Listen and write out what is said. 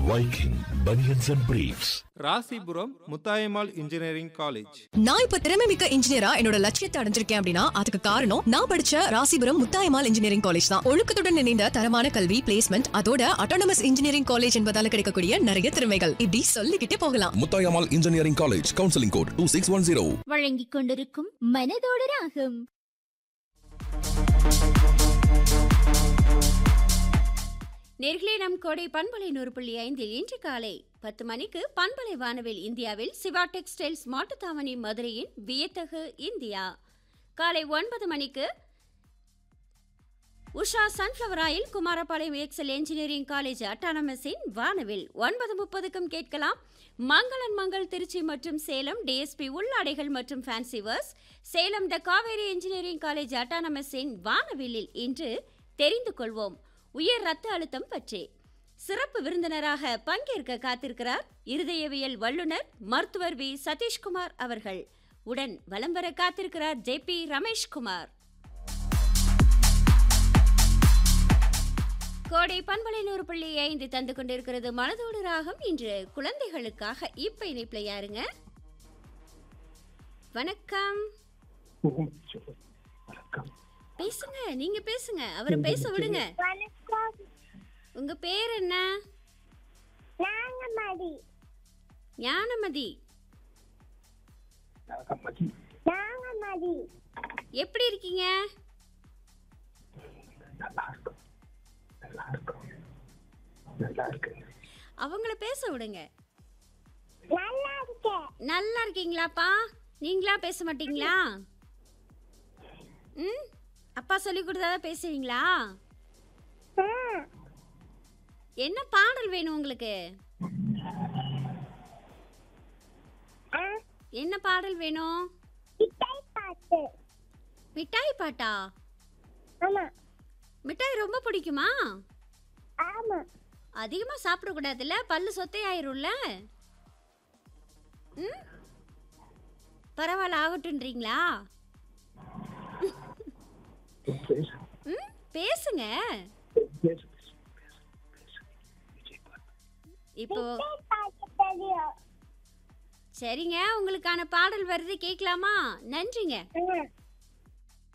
Viking Bunions and Briefs. Rasipuram Muthayammal engineering college நான் இப்ப திறமை மிக்க இன்ஜினியரா என்னோட லட்சியத்தை அடைஞ்சிருக்கேன் அப்படின்னா அதுக்கு காரணம் நான் படிச்ச ராசிபுரம் முத்தாயம்மாள் இன்ஜினியரிங் காலேஜ் தான் ஒழுக்கத்துடன் இணைந்த தரமான கல்வி பிளேஸ்மெண்ட் அதோட அட்டானமஸ் இன்ஜினியரிங் காலேஜ் என்பதால கிடைக்கக்கூடிய நிறைய திறமைகள் இப்படி சொல்லிக்கிட்டே போகலாம் Muthayammal engineering college counselling code two six one zero வழங்கிக் கொண்டிருக்கும் மனதோடு ராகம் நேர்களே நம் கோடை பண்பலை நூறு புள்ளி ஐந்தில் இன்று காலை பத்து மணிக்கு பண்பலை வானவில் இந்தியாவில் சிவா டெக்ஸ்டைல்ஸ் மாட்டுத்தாவணி மதுரையின் வியத்தகு இந்தியா காலை ஒன்பது மணிக்கு Usha sunflower oil Kumarapalayam Excel engineering college அட்டானமஸின் வானவில் ஒன்பது முப்பதுக்கும் கேட்கலாம் மங்களன் மங்கள் திருச்சி மற்றும் சேலம் டிஎஸ்பி உள்ளாடைகள் மற்றும் fancy wears Salem the Kaveri engineering college அட்டானமஸின் வானவில்லில் இன்று தெரிந்து கொள்வோம் உயர் ரத்த அழுத்தம் பற்றி சிறப்பு விருந்தினராக பங்கேற்க காத்திருக்கிறார் இருதயவியல் வல்லுநர் மருத்துவர் வி சதீஷ்குமார் அவர்கள் உடன் வலம் வர காத்திருக்கிறார் ஜே பி ரமேஷ்குமார் கோடை பண்பலை நூறு புள்ளி ஐந்து தந்து கொண்டிருக்கிறது மனதோடு ராகம் இன்று குழந்தைகளுக்காக இப்ப இணைப்புல யாருங்க வணக்கம் பேசுங்க நீங்க பேசுங்க அவரை பேச விடுங்க வணக்கம் உங்க பேர் என்ன நாங்கமதி ஞானமதி நாங்கமதி எப்படி இருக்கீங்க அவங்கள பேச விடுங்க நல்லா இருக்கேன் நல்லா இருக்கீங்களாப்பா நீங்களா பேச மாட்டீங்களா ம் அப்பா சொல்லி கொடுத்தாதான் பேசுவீங்களா ஆ, என்ன பாடல் வேணும் உங்களுக்கு ஆ, என்ன பாடல் வேணும் இசை பாட்டு மிட்டாய் பாட்டா ஆமா மிட்டாய் ரொம்ப பிடிக்குமா ஆமா அதிகமாக சாப்பிடக்கூடாதுல்ல பல்லு சொத்தையாயிரும்ல ம் பரவாயில்ல ஆகட்டுன்றீங்களா ம் பேசுங்க இப்போ இசை பாட்டு தெரியும் சரிங்க உங்களுக்கான பாடல் வருது கேட்கலாமா நன்றிங்க ஆ,